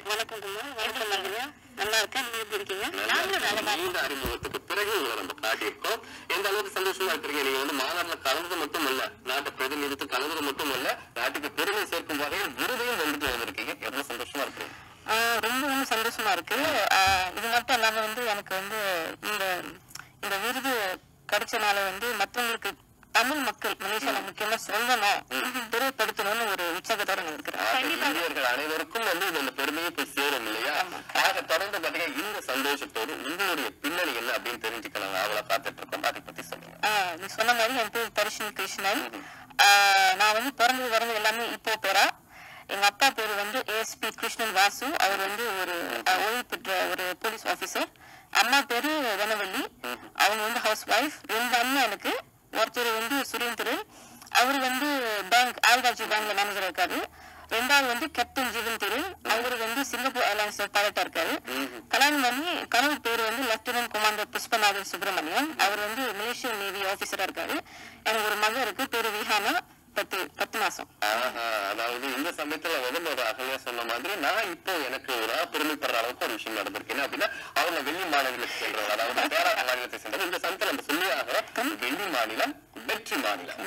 வணக்கம் குமார் வணக்கம் மகிழா நல்லா இருக்கேன் நீங்க எப்படி இருக்கீங்க நாங்களும் நல்லா நீண்ட அறிமுகத்துக்கு பிறகு உங்களை நம்ம காட்டியிருக்கோம் எந்த அளவுக்கு சந்தோஷமா இருக்கிறீங்க நீங்க வந்து மாநாட்டில் கலந்தது மட்டும் இல்ல நாட்டை பிரதிநிதித்து கலந்தது மட்டும் இல்ல நாட்டுக்கு பெருமை சேர்க்கும் வகையில் விருதையும் வந்துட்டு வந்திருக்கீங்க எவ்வளவு சந்தோஷமா இருக்கிறீங்க ஆஹ் ரொம்ப ரொம்ப சந்தோஷமா இருக்கு ஆஹ் இது மட்டும் இல்லாம வந்து எனக்கு வந்து இந்த இந்த விருது கிடைச்சனால வந்து மற்றவங்களுக்கு தமிழ் மக்கள் மலேசியால முக்கியமா சொல்லணும் தெரியப்படுத்தணும்னு ஒரு உற்சாகத்தோட நான் இருக்கிறேன் ஆக, இந்தியர்கள் அனைவருக்கும் வந்து இந்த பெருமையை போய் சேரும் இல்லையா ஆக தொடர்ந்து பாத்தீங்கன்னா இந்த சந்தோஷத்தோடு உங்களுடைய பின்னணி என்ன அப்படின்னு தெரிஞ்சுக்கலாம் அவளை பார்த்துட்டு இருக்கோம் அதை பத்தி சொல்லுங்க ஆஹ் நீ சொன்ன மாதிரி என் பேர் தர்ஷினி கிருஷ்ணன் ஆஹ் நான் வந்து பிறந்தது வளர்ந்தது எல்லாமே இப்போ பேரா எங்க அப்பா பேர் வந்து ஏஎஸ்பி கிருஷ்ணன் வாசு அவர் வந்து ஒரு ஆஹ், ஓய்வு பெற்ற ஒரு போலீஸ் ஆபீசர் அம்மா பேரு வனவள்ளி அவங்க வந்து ஹவுஸ் ஒய்ஃப் ரெண்டு அண்ணன் எனக்கு ஒருத்தர் வந்து சுரேந்திரன் அவர் வந்து பேங்க் ஆல்ராஜி பேங்க்ல மேனேஜர் இருக்காரு ரெண்டாவது வந்து கேப்டன் ஜீவன் திரு அவர் வந்து சிங்கப்பூர் ஏர்லைன்ஸ் பைலட்டா இருக்காரு கல்யாணம் பண்ணி கனவு பேர் வந்து லெப்டினன்ட் கமாண்டர் புஷ்பநாதன் சுப்பிரமணியம் அவர் வந்து மலேசியன் நேவி ஆபீசரா இருக்காரு எனக்கு ஒரு மகன் இருக்கு பேரு விஹானா பத்து பத்து மாசம் ஆஹா, அதாவது இந்த சமயத்துல வந்து ஒரு அகலையா சொன்ன மாதிரி நான் இப்போ எனக்கு ஒரு பெருமைப்படுற அளவுக்கு ஒரு விஷயம் நடந்திருக்கு என்ன அப்படின்னா அவங்க வெள்ளி மாநிலத்துக்கு சென்றவர் அதாவது பேரா மாநிலத்தை சென்றவர் இந்த சமயத்துல நம்ம சொல்லியாக வெள்ளி மாநிலம் வெற்றி மாநிலம்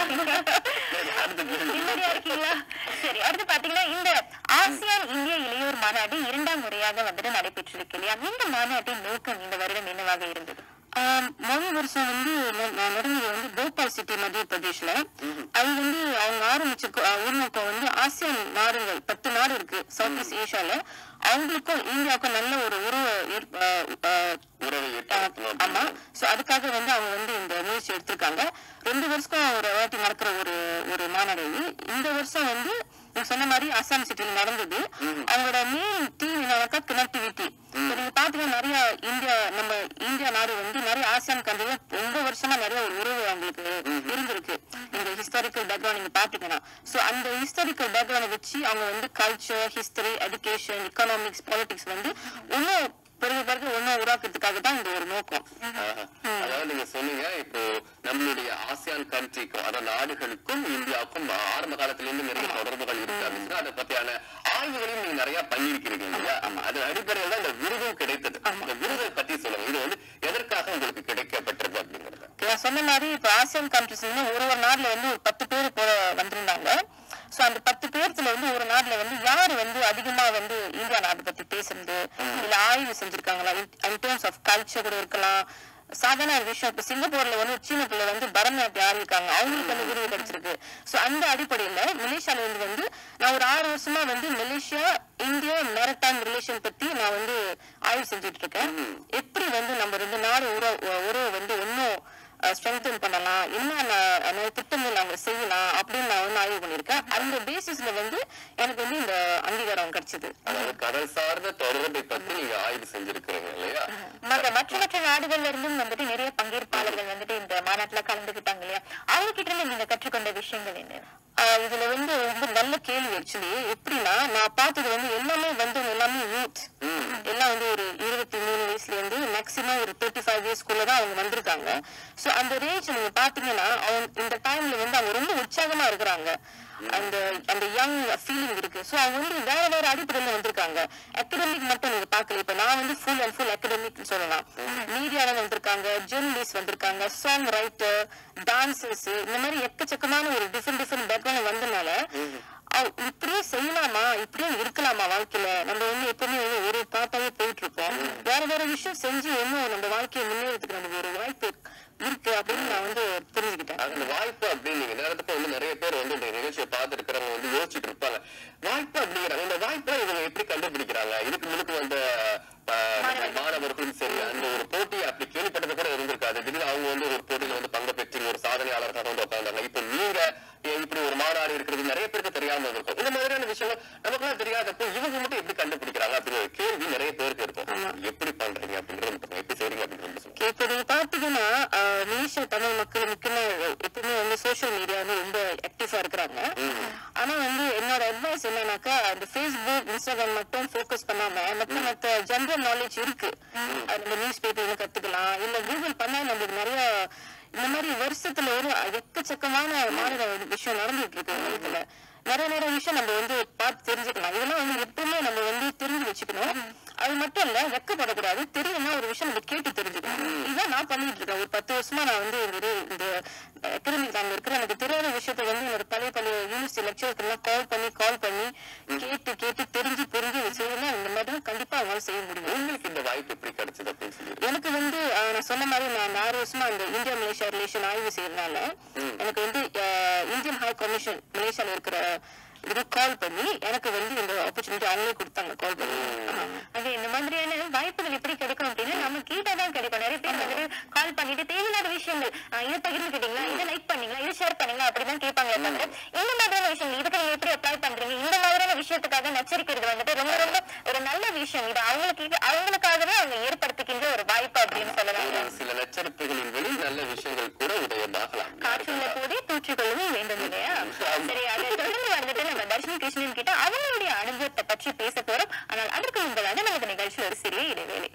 அடுத்த கேள்வி. நிம்மதியா இருக்கீங்களா சரி அடுத்து பாத்தீங்கன்னா இந்த ஆசியான் இந்திய இளையோர் மாநாடு இரண்டாம் முறையாக வந்துட்டு நடைபெற்றிருக்கு இல்லையா இந்த மாநாட்டின் நோக்கம் இந்த வருடம் என்னவாக இருந்தது முதல் வருஷம் வந்து ந- ந- நடந்தது வந்து போபால் சிட்டி மத்திய பிரதேஷ்ல அது வந்து அவங்க ஆரம்பிச்ச கொ- அஹ் உள்நோக்கம் வந்து ஆசியான் நாடுகள் பத்து நாடு இருக்கு சவுத் ஈஸ்ட் ஏஷியால அவங்களுக்கும் இந்தியாவுக்கும் நல்ல ஒரு உறவு ஏற்ப- அஹ் அஹ் உறவை ஏற்படுத்தணும் ஆமா அப்படின்னு. சோ அதுக்காக வந்து அவங்க வந்து இந்த முயற்சி எடுத்திருக்காங்க ரெண்டு வருஷம் ஒரு வாட்டி நடக்கிற ஒரு ஒரு மாநாடு இது இந்த வருஷம் வந்து நீங்க சொன்ன மாதிரி அசாம் சிட்டில நடந்தது அவங்களோட மெயின் தீம் என்னன்னாக்கா கனெக்டிவிட்டி நீங்க பாத்தீங்கன்னா நிறைய இந்தியா நம்ம இந்தியா நாடு வந்து நிறைய ஆசியான் கண்ட்ரில ரொம்ப வருஷமா நிறைய ஒரு உறவு அவங்களுக்கு இருந்திருக்கு இந்த ஹிஸ்டாரிக்கல் பேக்ரவுண்ட் நீங்க பாத்தீங்கன்னா சோ அந்த ஹிஸ்டாரிக்கல் பேக்ரவுண்ட் வச்சு அவங்க வந்து culture history education economics politics வந்து இன்னும் பிறகு பிறகு ஒன்னும் உருவாக்குறதுக்காக தான் இந்த ஒரு நோக்கம் ஆஹா. அதாவது நீங்க சொன்னீங்க இப்போ நம்மளுடைய ஆசியான் கண்ட்ரிக்கும் அதாவது நாடுகளுக்கும் இந்தியாவுக்கும் ஆரம்ப காலத்துல இருந்து நிறைய தொடர்புகள் இருக்கு அப்படின்னு அதை பத்தியான ஆய்வுகளையும் நீங்க நிறைய பண்ணியிருக்கிறீங்க இல்லையா அது அடிப்படையில் தான் இந்த விருதும் கிடைத்தது இந்த விருதை பத்தி சொல்லுங்க இது வந்து எதற்காக உங்களுக்கு கிடைக்கப்பட்டது அப்படிங்கறது நான் சொன்ன மாதிரி இப்ப ஆசியன் கண்ட்ரிஸ் வந்து ஒரு ஒரு நாடுல வந்து ஒரு பத்து பேர் போல வந்திருந்தாங்க சோ அந்த பத்து பேர்த்துல வந்து ஒரு நாடுல வந்து யாரு வந்து அதிகமா வந்து இந்தியா நாடு பத்தி பேசுறது இல்ல ஆய்வு செஞ்சிருக்காங்களா இன் டேர்ம்ஸ் ஆஃப் கல்ச்சர் கூட இருக்கலாம் சாதாரண ஒரு விஷயம் இப்ப சிங்கப்பூர்ல வந்து ஒரு சீன பிள்ளை வந்து பரதநாட்டியம் ஆடிருக்காங்க அவங்களுக்கு அந்த விருது கிடைச்சிருக்கு சோ அந்த அடிப்படையில மலேசியால இருந்து வந்து நான் ஒரு ஆறு வருஷமா வந்து மலேசியா இந்தியா மேரடைம் ரிலேஷன் பத்தி நான் வந்து ஆய்வு செஞ்சுட்டு இருக்கேன் எப்படி வந்து நம்ம ரெண்டு நாடு உறவு உறவு வந்து இன்னும் ஸ்ட்ரென்தன் பண்ணலாம் என்ன திட்டங்கள் நாங்க செய்யலாம் அப்படின்னு நான் வந்து ஆய்வு பண்ணியிருக்கேன் அந்த பேசிஸ்ல வந்து எனக்கு வந்து இந்த அங்கீகாரம் கிடைச்சது அதாவது கடல் சார்ந்த தொடர்பை பத்தி நீங்க ஆய்வு செஞ்சிருக்கிறீங்க இல்லையா மற்ற மற்ற மற்ற நாடுகள்ல இருந்தும் வந்துட்டு நிறைய பங்கேற்பாளர்கள் வந்துட்டு இந்த மாநாட்டுல கலந்துக்கிட்டாங்க இல்லையா அவங்க கிட்ட இருந்து நீங்க கற்றுக்கொண்ட விஷயங்கள் என்ன ஆஹ் இதுல வந்து ரொம்ப நல்ல கேள்வி ஆக்சுவலி எப்படின்னா நான் பார்த்தது வந்து எல்லாமே வந்தவங்க எல்லாமே யூத் எல்லாம் வந்து ஒரு இருபத்தி மூணு வயசுல இருந்து மேக்சிமம் ஒரு தேர்ட்டி ஃபைவ் இயர்ஸ்க்குள்ள தான் அவங்க வந்திருக்காங்க சோ அந்த ரேஞ்ச் நீங்க பாத்தீங்கன்னா அவங்க இந்த டைம்ல வந்து அவங்க ரொம்ப உற்சாகமா இருக்கிறாங்க அந்த அந்த யங் ஃபீலிங் இருக்கு சோ அவங்க வந்து வேற வேற அடிப்படையில வந்திருக்காங்க அகடமிக் மட்டும் நீங்க பார்க்கல இப்ப நான் வந்து ஃபுல் அண்ட் ஃபுல் அகடமிக் சொல்லலாம் மீடியால வந்திருக்காங்க ஜேர்னலிஸ்ட் வந்திருக்காங்க சாங் ரைட்டர் டான்சர்ஸ் இந்த மாதிரி எக்கச்சக்கமான ஒரு டிஃப்ரெண்ட் டிஃப்ரெண்ட் பேக்ரவுண்ட் வந்தனால அவ- இப்படியே செய்யலாமா இப்படியே இருக்கலாமா வாழ்க்கையில நம்ம வந்து எப்பவுமே வந்து ஒரு பாட்டாவே போயிட்டு இருப்போம் வேற வேற விஷயம் செஞ்சு இன்னும் நம்ம வாழ்க்கையை முன்னேறதுக்கு நமக்கு ஒரு வாய்ப்பு இருக்கு அப்படின்னு நான் வந்து புரிஞ்சுக்கிட்டேன் அது அந்த வாய்ப்பு அப்படிங்க நேரத்துக்கு வந்து நிறைய பேர் வந்து இந்த நிகழ்ச்சியை பார்த்துட்டு இருக்கிறவங்க வந்து யோசிச்சுட்டு இருப்பாங்க வாய்ப்பு அப்படிங்கிறாங்க இந்த வாய்ப்பை இவங்க எப்படி கண்டுபிடிக்கிறாங்க இதுக்கு முன்னுக்கு வந்த அஹ், மாணவர்களும் சரி அந்த ஒரு போட்டி அப்படி கேள்விப்பட்டது கூட இருந்திருக்காது திடீர்னு அவங்க வந்து ஒரு போட்டியில வந்து பங்கு பெற்று ஒரு சாதனையாளராக வந்து உட்கார்ந்தாங்க இப்ப நீங்க ஏன் இப்படி ஒரு மாநாடு இருக்கிறது நிறைய பேருக்கு தெரியாம இருக்கும் இந்த மாதிரியான விஷயங்கள் நமக்குலாம் தெரியாதப்போ இவங்க மட்டும் எப்படி கண்டுபிடிக்கிறாங்க அப்படிங்கிற ஒரு கேள்வி நிறைய பேருக்கு இருக்கும் எப்படி பண்றீங்க அப்படின்றது மட்டும் எப்படி செய்றீங்க அப்படின்றது சொல்லுங்க இப்ப நீங்க பாத்தீங்கன்னா ஆஹ், மலேசிய தமிழ் மக்கள் முக்கியமா எப்பவுமே வந்து சோஷியல் மீடியா வந்து ரொம்ப ஆக்டிவா இருக்கிறாங்க ஆனா வந்து என்னோட அட்வைஸ் என்னன்னாக்கா அந்த ஃபேஸ்புக் இன்ஸ்டாகிராம் மட்டும் ஃபோக்கஸ் பண்ணாம மத்த மத்த ஜென்ரல் நாலேஜ் இருக்கு அது நம்ம நியூஸ் பேப்பர்ல கத்துக்கலாம் இல்ல கூகுள் பண்ணா நம்மளுக்கு நிறைய இந்த மாதிரி வருஷத்துல ஒரு எக்கச்சக்கமான மாநில விஷயம் நடந்துட்டு இருக்கு உலகத்துல நிறைய நிறைய விஷயம் நம்ம வந்து பார்த்து தெரிஞ்சுக்கலாம் இதெல்லாம் வந்து எப்பவுமே நம்ம வந்து தெரிஞ்சு மட்டும் இல்ல வெக்கப்படக்கூடாது தெரியும்னா ஒரு விஷயம் நம்ம கேட்டு தெரிஞ்சுக்கணும் இதுதான் நான் பண்ணிட்டு இருக்கேன் ஒரு பத்து வருஷமா நான் வந்து இந்த ஒரு- இந்த எக்கனாமிக் அங்க இருக்கிற எனக்கு தெரியாத விஷயத்தை வந்து என்னோட பழைய பழைய யூனிவர்சிட்டி லெக்சருக்கு எல்லாம் கால் பண்ணி கால் பண்ணி கேட்டு கேட்டு தெரிஞ்சு புரிஞ்சு இதை செய்யணும் இந்த மாதிரி தான் கண்டிப்பா அவங்களால செய்ய முடியும் உங்களுக்கு இந்த வாய்ப்பு எப்படி கிடைச்சது அப்படின்னு சொல்லி எனக்கு வந்து அஹ், நான் சொன்ன மாதிரி நான் ஆறு வருஷமா இந்த இந்தியா மலேசியா ரிலேஷன் ஆய்வு செய்யறதுனால எனக்கு வந்து அஹ், இந்தியன் ஹை கமிஷன் மலேசியால இருக்கிற இதுக்கு கால் பண்ணி எனக்கு வந்து இந்த ஆப்பர்ச்சுனிட்டி அவங்களே கொடுத்தாங்க கால் பண்ணி ஆமா. அது இந்த மாதிரியான வாய்ப்புகள் எப்படி கிடைக்கும் அப்படின்னா நம்ம கேட்டாதான் கிடைக்கும் நிறைய பேர் வந்துட்டு கால் பண்ணிட்டு தேவையில்லாத விஷயங்கள் அஹ், இதை பகிர்ந்துக்கிட்டீங்களா இதை லைக் பண்ணீங்களா இதை ஷேர் பண்ணீங்களா அப்படிதான் கேட்பாங்களே தவிர இந்த மாதிரியான விஷயங்கள் இதுக்கு நீங்க எப்படி அப்ளை பண்றீங்க இந்த மாதிரியான விஷயத்துக்காக நச்சரிக்கிறது வந்துட்டு ரொம்ப ரொம்ப ஒரு நல்ல விஷயம் இது அவங்களுக்கு அவங்களுக்காகவே அவங்க ஏற்படுத்திக்கின்ற ஒரு வாய்ப்பு அப்படின்னு சொல்லலாம் ஒரு சில நச்சரிப்புகளின் வெளி நல்ல விஷயங்கள் கூட உதயமாகலாம் காற்றுள்ள போதே தூற்றிக்கொள்ளவும் வேண்டும் இல்லையா சரி அதை தொடர்ந்து வந்துட்டு நம்ம தர்ஷன் கிருஷ்ணன் கிட்ட அவங்களுடைய அனுபவத்தை பற்றி பேச போறோம் ஆனால் அதற்கு முன்பதாக நமக்கு நிகழ்ச்சியில் ஒரு சிறிய இடைவேளை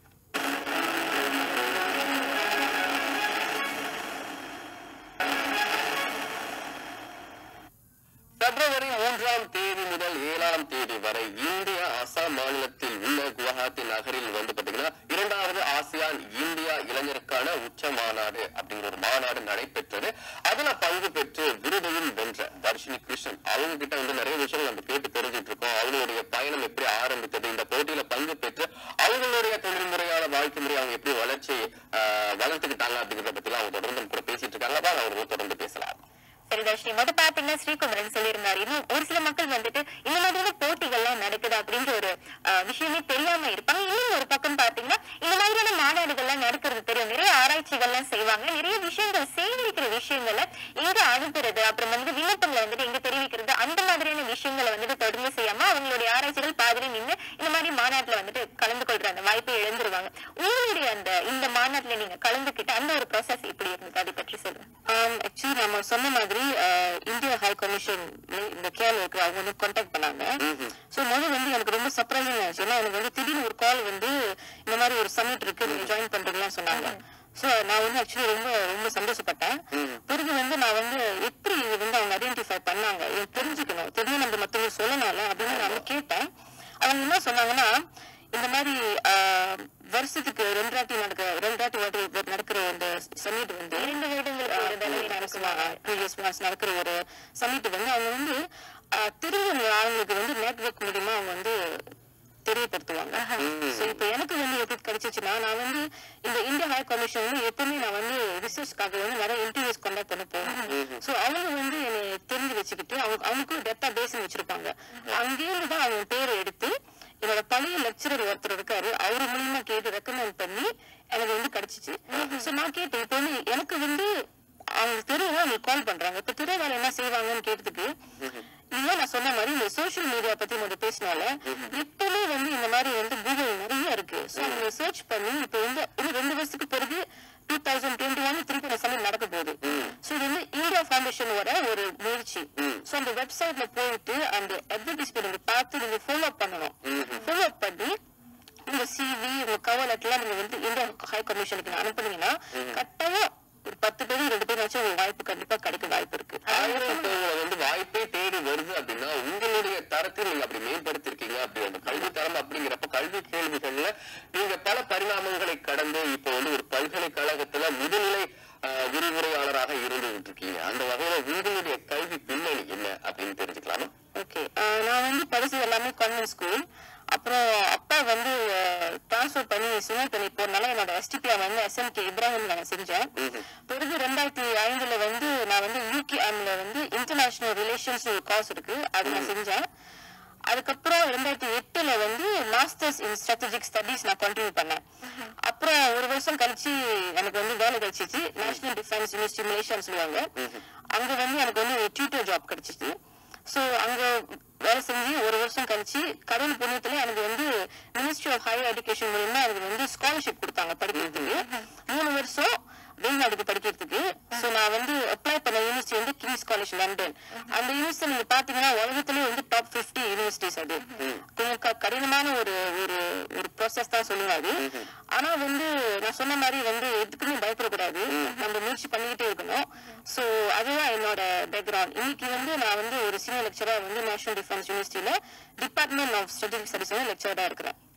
பிப்ரவரி மூன்றாம் தேதி முதல் ஏழாம் தேதி வரை இந்தியா அசாம் மாநிலத்தில் உள்ள குவஹாத்தி நகரில் வந்து பாத்தீங்கன்னா இரண்டாவது ஆசியான் இந்தியா இளைஞருக்கான உச்ச மாநாடு அப்படிங்கிற ஒரு மாநாடு நடைபெற்றது அதுல பங்கு பெற்று விருதையும் வென்ற தர்ஷினி கிருஷ்ணன் அவங்க கிட்ட வந்து நிறைய விஷயங்கள் நம்ம கேட்டு தெரிஞ்சுட்டு இருக்கோம் அவங்களுடைய பயணம் எப்படி ஆரம்பித்தது இந்த போட்டியில பங்கு பெற்று அவங்களுடைய தொழில்முறையான வாழ்க்கை முறை அவங்க எப்படி வளர்ச்சி ஆஹ், வளர்த்துக்கிட்டாங்க அப்படிங்கிறத பத்தி எல்லாம் அவங்க தொடர்ந்து நம்ம கூட பேசிட்டு இருக்காங்க அதான் அவர்கள் தொடர்ந்து பேசலாம் சரி தர்ஷினி முத பாத்தீங்கன்னா ஸ்ரீகுமரன் சொல்லியிருந்தாரு இன்னும் ஒரு சில மக்கள் வந்துட்டு இந்த மாதிரியான போட்டிகள்லாம் நடக்குது அப்படின்ற ஒரு அஹ், விஷயமே தெரியாம இருப்பாங்க இன்னும் ஒரு பக்கம் பாத்தீங்கன்னா இந்த மாதிரியான மாநாடுகள்லாம் நடக்கிறது தெரியும் நிறைய ஆராய்ச்சிகள்லாம் செய்வாங்க நிறைய விஷயங்கள் சேகரிக்கிற விஷயங்களை எங்க அனுப்புறது அப்புறம் வந்து விண்ணப்பங்களை வந்துட்டு எங்க தெரிவிக்கிறது அந்த மாதிரியான விஷயங்களை வந்துட்டு தொடர்ந்து செய்யாம அவங்களுடைய ஆராய்ச்சிகள் பாதிரி நின்று இந்த மாதிரி மாநாட்டுல வந்துட்டு கலந்து கொள்ற அந்த வாய்ப்பை இழந்துருவாங்க உங்களுடைய அந்த இந்த மாநாட்டுல நீங்க கலந்துக்கிட்ட அந்த ஒரு ப்ராசஸ் எப்படி இருந்தது அதை பற்றி சொல்லுங்க ஆக்சுவலி நம்ம சொன்ன மாதிரி அஹ், இந்திய ஹை கமிஷன் இந்த கேரளா இருக்கிற அவங்க வந்து கான்டாக்ட் பண்ணாங்க சோ முதல்ல வந்து எனக்கு ரொம்ப சர்ப்ரைசிங் ஆச்சு ஏன்னா எனக்கு வந்து திடீர்னு ஒரு கால் வந்து இந்த மாதிரி ஒரு சமிட் இருக்கு நீங்க ஜாயின் பண்றீங்களா சொன்னாங்க சோ நான் வந்து ஆக்சுவலி ரொம்ப ரொம்ப சந்தோஷப்பட்டேன் பிறகு வந்து நான் வந்து எப்படி இது வந்து அவங்க ஐடென்டிஃபை பண்ணாங்க எனக்கு தெரிஞ்சுக்கணும் தெரியும் நம்ம மத்தவங்க சொல்லனால அப்படின்னு நான் வந்து கேட்டேன் அவங்க என்ன சொன்னாங்கன்னா இந்த மாதிரி ஆஹ், வருஷத்துக்கு ரெண்டு வாட்டி நடக்க ரெண்டு வாட்டி வாட்டி நடக்கிற இந்த சமிட் வந்து இரண்டு வருடங்களுக்கு ஒரு தடவை நடக்குமா ப்ரீவியஸ் மாஸ் நடக்கிற ஒரு சமிட் வந்து அவங்க வந்து ஆஹ், தெரிஞ்ச ஆளுங்களுக்கு வந்து நெட்வொர்க் மூலியமா அவங்க வந்து தெரியப்படுத்துவாங்க சோ இப்போ எனக்கு வந்து எப்படி கிடைச்சிச்சுன்னா நான் வந்து இந்த இந்தியா ஹை கமிஷன் வந்து எப்பவுமே நான் வந்து ரிசர்ச்காக வந்து நிறைய இன்டர்வியூஸ் கண்டக்ட் பண்ண போவேன் சோ அவங்க வந்து என்னை தெரிஞ்சு வச்சுக்கிட்டு அவங்க அவங்களுக்கும் டெட்டா பேஸ் வச்சிருப்பாங்க அங்கேயிருந்து தான் அவங்க பேரை எடுத்து என்னோட பழைய லெக்சரர் ஒருத்தர் இருக்காரு அவரு மூலியமா கேட்டு ரெக்கமெண்ட் பண்ணி எனக்கு வந்து கிடைச்சிச்சு சோ நான் கேட்டேன் இப்போ வந்து எனக்கு வந்து அவங்களுக்கு தெரியும் அவங்களுக்கு கால் பண்றாங்க இப்ப திரை வேலை என்ன செய்வாங்கன்னு கேட்டதுக்கு இதுதான் நான் சொன்ன மாதிரி இந்த சோஷியல் மீடியா பத்தி நம்ம பேசினால இப்பவே வந்து இந்த மாதிரி வந்து கூகுள் நிறைய இருக்கு சோ அவங்க சர்ச் பண்ணி இப்ப வந்து இன்னும் ரெண்டு வருஷத்துக்கு பிறகு டூ தௌசண்ட் டுவெண்ட்டி ஒன் திருப்பி அந்த சமயம் நடக்க போகுது சோ இது வந்து இந்தியா ஃபவுண்டேஷனோட ஒரு முயற்சி சோ அந்த வெப்சைட்ல போயிட்டு அந்த அட்வர்டைஸ்மெண்ட் பார்த்து நீங்க ஃபாலோ பண்ணணும் ஃபாலோ பண்ணி உங்க சிவி உங்க கவர் லெட்டர்லாம் நீங்க வந்து இந்தியா ஹை கமிஷனுக்கு நீங்க அனுப்புனீங்கன்னா கட்டாயம் ஒரு பத்து பேர் ரெண்டு பேர் வச்சு உங்களுக்கு வாய்ப்பு கண்டிப்பா கிடைக்க வாய்ப்பு இருக்கு ஆயிரம் ஒருத்தவங்களை வந்து வாய்ப்பே தேடி வருது அப்படின்னா உங்களுடைய தரத்தை நீங்க அப்படி மேம்படுத்திருக்கீங்க அப்படி அந்த கல்வி தரம் அப்படிங்கிறப்ப கல்வி கேள்விகள்ல நீங்க பல பரிணாமங்களை கடந்து இப்போ வந்து ஒரு பல்கலைக்கழகத்துல முதுநிலை ஆஹ், விரிவுரையாளராக இருந்துகிட்டு இருக்கீங்க அந்த வகையில உங்களுடைய கல்வி பின்னணி என்ன அப்படின்னு தெரிஞ்சுக்கலாமா ஓகே நான் வந்து படிச்சது எல்லாமே கான்வென்ட் ஸ்கூல் அப்புறம் அப்பா வந்து டிரான்ஸ்ஃபர் பண்ணி சுமை பண்ணி போறதுனால என்னோட எஸ்டிபியா வந்து எஸ்எம்கே இப்ராஹிம் நான் செஞ்சேன் பிறகு ரெண்டாயிரத்தி ஐந்துல வந்து நான் வந்து யூகேஎம்ல வந்து இன்டர்நேஷனல் ரிலேஷன்ஸ் ஒரு கோர்ஸ் இருக்கு அது நான் செஞ்சேன் அதுக்கப்புறம் ரெண்டாயிரத்தி எட்டுல வந்து மாஸ்டர்ஸ் இன் ஸ்ட்ராட்டஜிக் ஸ்டடீஸ் நான் கண்டினியூ பண்ணேன் அப்புறம் ஒரு வருஷம் கழிச்சு எனக்கு வந்து வேலை கிடைச்சிச்சு நேஷனல் டிஃபென்ஸ் யூனிவர்சிட்டி மலேசியான்னு சொல்லுவாங்க அங்க வந்து எனக்கு வந்து ஒரு டியூட்டர் ஜாப் கிடைச்சிச்சு சோ அங்க வேலை செஞ்சு ஒரு வருஷம் கழிச்சு கடவுள் புண்ணியத்துல எனக்கு வந்து மினிஸ்ட்ரி ஆஃப் ஹையர் எஜுகேஷன் மூலியமா எனக்கு வந்து ஸ்காலர்ஷிப் கொடுத்தாங்க படிக்கிறதுக்கு மூணு வருஷம் வெளிநாடுக்கு படிக்கிறதுக்கு சோ நான் வந்து அப்ளை பண்ண யூனிவர்சிட்டி வந்து கிங்ஸ் காலேஜ் லண்டன் அந்த யூனிவர்சிட்டி நீங்க பாத்தீங்கன்னா உலகத்திலேயே வந்து டாப் 50 யூனிவர்சிட்டிஸ் அது கொஞ்சம் க- கடினமான ஒரு ஒரு ஒரு ப்ராசஸ் தான் சொல்லுவேன் அது ஆனா வந்து நான் சொன்ன மாதிரி வந்து எதுக்குமே பயப்படக்கூடாது நம்ம முயற்சி பண்ணிக்கிட்டே இருக்கணும் சோ அதுதான் என்னோட பேக்ரவுண்ட் இன்னைக்கு வந்து நான் வந்து ஒரு சீனியர் லெக்சரா வந்து நேஷனல் டிஃபென்ஸ் யூனிவர்சிட்டியில டிபார்ட்மெண்ட் ஆஃப் ஸ்ட்ராட்டஜிக் ஸ்டடிஸ் வந்து லெக்சரா இருக்கிறேன்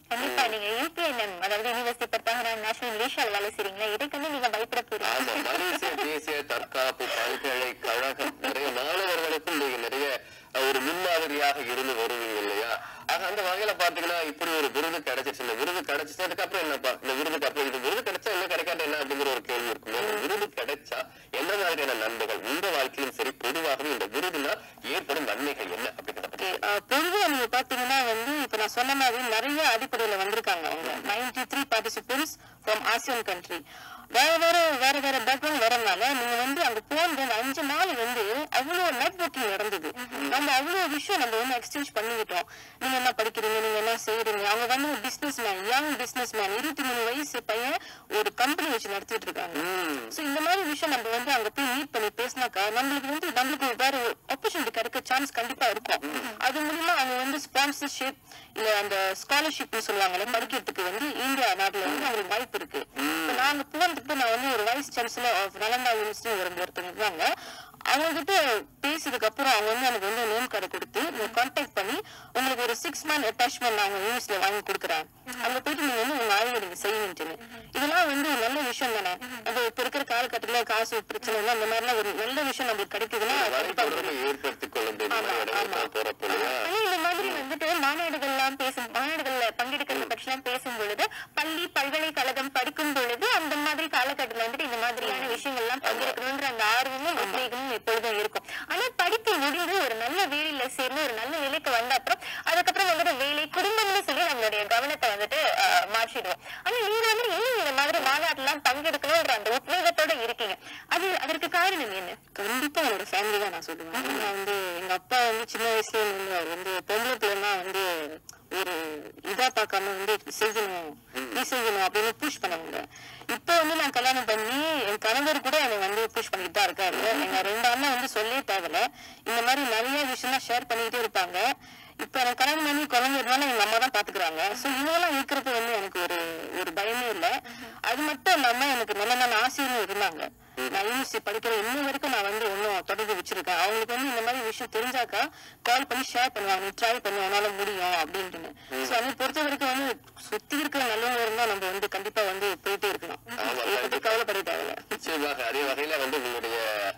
கண்டிப்பா நீங்க யூபிஎன்எம் அதாவது யூனிவர்சிட்டி பத்தாங்க நேஷனல் மலேசியால வேலை செய்றீங்களா இதுக்கு வந்து நீங்க பயப்பட போறீங்க ஆமா மலேசிய தேசிய தற்காப்பு பல்கலைக்கழகம் நிறைய மாணவர்களுக்கும் நீங்க நிறைய அஹ், ஒரு முன்மாதிரியாக இருந்து வருவீங்க இல்லையா ஆக அந்த வகையில பாத்தீங்கன்னா இப்படி ஒரு விருது கிடைச்சிச்சு இந்த விருது கிடைச்சதுக்கு அப்புறம் என்னப்பா இந்த விருதுக்கு அப்புறம் இது விருது கிடைச்சா என்ன கிடைக்காத என்ன அப்படிங்கிற ஒரு கேள்வி இருக்கும் இந்த விருது கிடைச்சா என்ன மாதிரியான நன்மைகள் உங்க வாழ்க்கையிலும் சரி பொதுவாகவே இந்த விருதுனா ஏற்படும் நன்மைகள் என்ன அப்படிங்கிறத பத்தி பொதுவா நீங்க பாத்தீங்கன்னா வந்து இப்ப நான் சொன்ன மாதிரி நிறைய அடிப்படையில வந்திருக்காங்க அவங்க ninety three participants from Asian country வேற வேற வேற வேற பேக்ரவுண்ட் வரனால நீங்க வந்து அங்க போன அந்த அஞ்சு நாள் வந்து அவ்வளவு நெட்வொர்க்கிங் நடந்தது நம்ம அவ்வளவு விஷயம் நம்ம வந்து எக்ஸ்சேஞ்ச் பண்ணிக்கிட்டோம் நீங்க என்ன படிக்கிறீங்க நீங்க என்ன செய்யறீங்க அவங்க வந்து ஒரு business man young business man இருபத்தி மூணு வயசு பையன் ஒரு கம்பெனி வச்சு நடத்திட்டு இருக்காங்க சோ இந்த மாதிரி விஷயம் நம்ம வந்து அங்க போய் மீட் பண்ணி பேசினாக்கா நம்மளுக்கு வந்து நம்மளுக்கு வேற ஒரு ஆப்பர்ச்சுனிட்டி கிடைக்க சான்ஸ் கண்டிப்பா இருக்கும் அது மூலியமா அவங்க வந்து ஸ்பான்சர்ஷிப் இல்ல அந்த ஸ்காலர்ஷிப்னு சொல்லுவாங்கல்ல படிக்கிறதுக்கு வந்து இந்தியா நாட்டுல வந்து அவங்களுக்கு வாய்ப்பு இருக்கு இப்ப நாங்க போனதுக்கு நான் வந்து ஒரு vice chancellor of Nalanda university ஒரு ஒருத்தவங்க இருக்காங்க அவங்க கிட்ட பேசியதுக்கு அப்புறம் அவங்க வந்து எனக்கு வந்து நேம் கார்டு கொடுத்து கான்டாக்ட் பண்ணி உங்களுக்கு ஒரு சிக்ஸ் மந்த் அட்டாச்மெண்ட் அவங்க யூனிவர்சிட்டியில வாங்கி கொடுக்குறேன் அங்க போயிட்டு நீங்க வந்து உங்க ஆய்வு நீங்க செய்யுங்கன்னு இதெல்லாம் வந்து ஒரு நல்ல விஷயம் தானே நம்ம இப்ப இருக்கிற காலகட்டத்துல காசு பிரச்சனை எல்லாம் இந்த மாதிரிலாம் ஒரு நல்ல விஷயம் நம்மளுக்கு கிடைக்குதுன்னா கண்டிப்பா ஒரு வலைத்தொடர்பை ஏற்படுத்திக் கொள்ள முடியும் ஆமா, ஆமா. போறப்போ இல்லையா ஆனா இந்த மாதிரி வந்துட்டு மாநாடுகள்லாம் பேசும் மாநாடுகள்ல பங்கெடுக்கிறத பற்றிலாம் பேசும் பொழுது பள்ளி பல்கலைக்கழகம் படிக்கும் பொழுது அந்த மாதிரி காலகட்டத்துல வந்துட்டு இந்த மாதிரியான விஷயங்கள்லாம் பங்கெடுக்கணும்ன்ற அந்த ஆர்வமும் உத்வேகமும் எப்பொழுதும் இருக்கும் ஆனா படிப்பு முடிந்து ஒரு நல்ல வேலையில சேர்ந்து ஒரு நல்ல நிலைக்கு வந்த அப்புறம் அதுக்கப்புறம் வந்துட்டு வேலை குடும்பம்னு சொல்லி நம்மளுடைய கவனத்தை வந்துட்டு ஆஹ், மாற்றிடுவோம் ஆனா நீங்க வந்து இன்னும் இந்த மாதிரி மாநாட்டுலாம் பங்கெடுக்கணும்ன்ற அந்த உத்வேகத்தோட இருக்கீங்க அது அதற்கு காரணம் என்ன கண்டிப்பா என்னோட ஃபேமிலி தான் நான் சொல்லுவேன் ஏன்னா வந்து எங்க அப்பா வந்து சின்ன வயசுல இருந்து அவர் வந்து பொம்பளை பிள்ளைன்னா வந்து ஒரு இதா பார்க்காம வந்து செய்யணும் நீ செய்யணும் அப்படின்னு புஷ் பண்ணுவாங்க இப்போ வந்து நான் கல்யாணம் பண்ணி என் கணவர் கூட என்னை வந்து புஷ் பண்ணிட்டு தான் இருக்காரு எங்க ரெண்டு அண்ணா வந்து சொல்லவே தேவையில்ல இந்த மாதிரி நிறைய விஷயம்லாம் ஷேர் பண்ணிக்கிட்டே இருப்பாங்க இப்ப எனக்கு கல்யாணம் பண்ணி குழந்தை இருந்தாலும் எங்க அம்மா தான் பாத்துக்கிறாங்க சோ இவங்கெல்லாம் இருக்கிறது வந்து எனக்கு ஒரு ஒரு பயமே இல்ல அது மட்டும் இல்லாம எனக்கு நல்ல நல்ல ஆசிரியரும் இருந்தாங்க நான் யூனிவர்சிட்டி படிக்கிற இன்னும் வரைக்கும் நான் வந்து ஒன்னும் தொடர்பு வச்சிருக்கேன் அவங்களுக்கு வந்து இந்த மாதிரி விஷயம் தெரிஞ்சாக்கா கால் பண்ணி ஷேர் பண்ணுவாங்க நீ ட்ரை பண்ணு உன்னால முடியும் அப்படின்ட்டு சோ அதை பொறுத்த வரைக்கும் வந்து சுத்தி இருக்கிற நல்லவங்க இருந்தா நம்ம வந்து கண்டிப்பா வந்து போயிட்டே இருக்கலாம் ஆமா, இதை பத்தி கவலைப்பட தேவையில்ல நிச்சயமாக அதே வகையில வந்து உங்களுடைய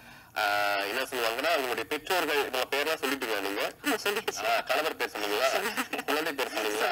ஆஹ், என்ன சொல்லுவாங்கன்னா உங்களுடைய பெற்றோர்கள் உங்க பேர்லாம் சொல்லிட்டீங்க நீங்க சொல்லிடுச்சு ஆஹ், கணவர் பேர் சொன்னீங்களா குழந்தை பேர் சொன்னீங்களா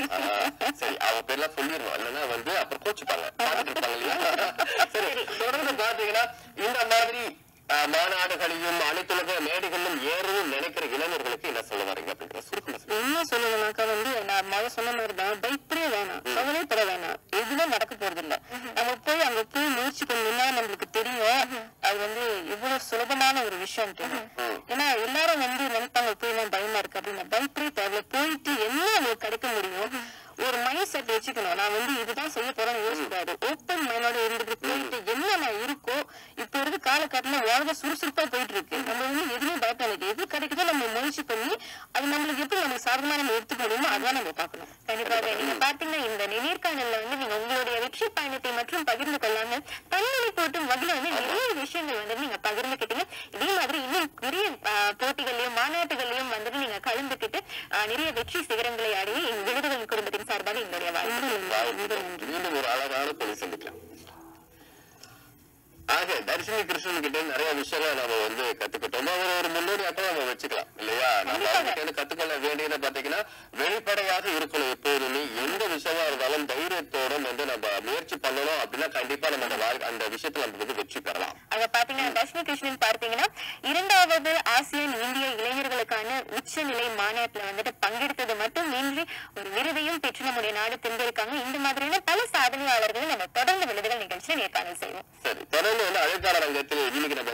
ஆஹ், சரி அவங்க பேர்லாம் சொல்லிடணும் இல்லைன்னா வந்து அப்புறம் கோச்சுப்பாங்க பார்த்துட்டு இருப்பாங்க இல்லையா சரி தொடர்ந்து பாத்தீங்கன்னா இந்த மாதிரி ஆஹ், மாநாடுகளையும் அனைத்துலக மேடைகளிலும் ஏறவும் நினைக்கிற இளைஞர்களுக்கு என்ன சொல்ல வரீங்க அப்படிங்கிற சுருக்கமா சொல்லுங்க. என்ன சொல்லணும்னாக்கா வந்து நான் முதல்ல சொன்ன மாதிரி தான் பயப்படவே வேணாம் கவலைப்பட வேணாம் எதுவுமே நடக்க போறது இல்ல நம்ம போய் அங்க போய் முயற்சி பண்ணா நம்மளுக்கு தெரியும் அது வந்து எவ்வளவு சுலபமான ஒரு விஷயம் ஏன்னா எல்லாரும் வந்து நினைப்பாங்க போய் எல்லாம் பயமா இருக்கு அப்படின்னு பயப்படவே தேவையில்ல போயிட்டு என்ன உங்களுக்கு கிடைக்க முடியும் ஒரு மைண்ட் செட் வச்சுக்கணும் நான் வந்து இதுதான் செய்ய போறேன்னு யோசிக்கூடாது ஓப்பன் மைண்டோட இருந்துட்டு போயிட்டு என்ன நான் இருக்கோ இப்ப இருக்க காலகட்டத்துல உலகம் சுறுசுறுப்பா போயிட்டு இருக்கு நம்ம வந்து எதுவுமே பயப்பட வேண்டியது எது கிடைக்குதோ நம்ம முயற்சி பண்ணி அது நம்மளுக்கு எப்படி நம்ம சாதகமா நம்ம எடுத்துக்க முடியுமோ அதான் நம்ம பார்க்கணும் கண்டிப்பாக நீங்க பாத்தீங்கன்னா இந்த நேர்காணல்ல வந்து நீங்க உங்களுடைய வெற்றி பயணத்தை மற்றும் பகிர்ந்து கொள்ளாம தன்னிலை போட்டும் வகையில வந்து நிறைய விஷயங்கள் வந்து நீங்க பகிர்ந்துக்கிட்டீங்க இதே மாதிரி இன்னும் நிறைய ஆஹ், போட்டிகள்லயும் மாநாட்டுகள்லயும் வந்துட்டு நீங்க கலந்துக்கிட்டு ஆஹ், நிறைய வெற்றி சிகரங்களை அடைய எங்க விருதுகள் குடும்பத்தின் சார்பாக எங்களுடைய வாழ்த்துக்கள் மீண்டும் ஒரு அழகான தொழில் சந்திக்கலாம் ஆக தர்ஷினி கிருஷ்ணன் கிட்ட நிறைய விஷயங்களை நம்ம வந்து கத்துக்கிட்டோம் அவர் ஒரு முன்னோடியாட்டம் நம்ம வச்சுக்கலாம் இல்லையா நம்ம அவங்க கிட்ட கத்துக்கொள்ள வேண்டியதை பாத்தீங்கன்னா வெளிப்படையாக இருக்கணும் எப்போதுமே எந்த விஷயமா இருந்தாலும் தைரியத்தோட வந்து நம்ம முயற்சி பண்ணணும் அப்படின்னா கண்டிப்பா நம்ம அந்த வாழ்க்கை அந்த விஷயத்துல நம்ம வந்து வெற்றி பெறலாம் அங்க பாத்தீங்கன்னா தர்ஷினி கிருஷ்ணன் பார்த்தீங்கன்னா இரண்டாவது ஆசியன் இந்திய இளைஞர்களுக்கான உச்சநிலை மாநாட்டுல வந்துட்டு பங்கெடுத்தது மட்டும் இன்றி ஒரு விருதையும் பெற்று நம்முடைய நாடு திரும்பியிருக்காங்க இந்த மாதிரியான பல சாதனையாளர்களை நம்ம தொடர்ந்து விருதுகள் நிகழ்ச்சியை நேர்காணல் செய்வோம் சரி தொடர்ந்து வந்து அழைப்பாளர் ரங்கத்தில் இன்னைக்கு நம்ம